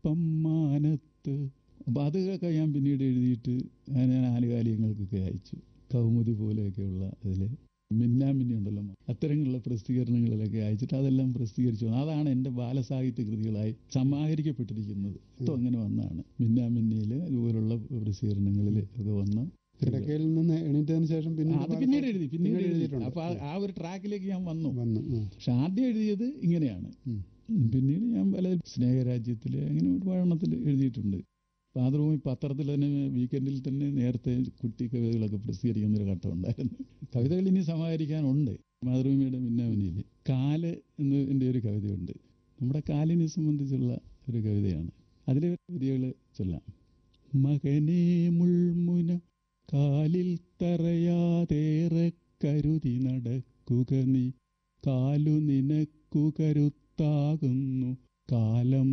പുഷ്പം മാനത്ത് അപ്പം അതൊക്കെ ഞാൻ പിന്നീട് എഴുതിയിട്ട് ഞാൻ ഞാൻ ആനുകാലികങ്ങൾക്കൊക്കെ അയച്ചു കൗമുദി പോലെയൊക്കെയുള്ള അതിൽ മിന്നാമിന്നി ഉണ്ടല്ലോ അത്തരത്തിലുള്ള പ്രസിദ്ധീകരണങ്ങളിലൊക്കെ അയച്ചിട്ട് അതെല്ലാം പ്രസിദ്ധീകരിച്ചു അതാണ് എൻ്റെ ബാലസാഹിത്യ കൃതികളായി സമാഹരിക്കപ്പെട്ടിരിക്കുന്നത് ഇപ്പം അങ്ങനെ വന്നാണ് മിന്നാമിന്നിയിൽ ഇതുപോലുള്ള പ്രസിദ്ധീകരണങ്ങളിൽ ഒക്കെ വന്ന കിടക്കയിൽ നിന്ന് എണീറ്റതിന് ശേഷം പിന്നെ അത് പിന്നീട് എഴുതി പിന്നീട് എഴുതി എഴുതിയിട്ടുണ്ട് അപ്പൊ ആ- ആ ഒരു ട്രാക്കിലേക്ക് ഞാൻ വന്നു വന്നു ആ. പക്ഷെ ആദ്യം എഴുതിയത് ഇങ്ങനെയാണ് ഉം. പിന്നീട് ഞാൻ പല സ്നേഹരാജ്യത്തിൽ അങ്ങനെ ഒരുപാടെണ്ണത്തിൽ എഴുതിയിട്ടുണ്ട് മാതൃഭൂമി പത്രത്തിൽ തന്നെ വീക്കെൻഡിൽ തന്നെ നേരത്തെ കുട്ടി കവിതകളൊക്കെ പ്രസിദ്ധീകരിക്കുന്ന ഒരു ഘട്ടം ഉണ്ടായിരുന്നു കവിതകൾ ഇനി സമാഹരിക്കാനുണ്ട് മാതൃഭൂമിയുടെ മിന്നാമിനിയിൽ കാല് എന്നതിൻ്റെ ഒരു കവിതയുണ്ട് നമ്മുടെ കാലിനെ സംബന്ധിച്ചുള്ള ഒരു കവിതയാണ് അതിലെ വരികൾ ചൊല്ലാം മകനെ മുൾമുന കാലിൽ തറയാതേറെ കരുതി നടക്കുക നീ കാലു നിനക്കു കരുത്താകുന്നു കാലം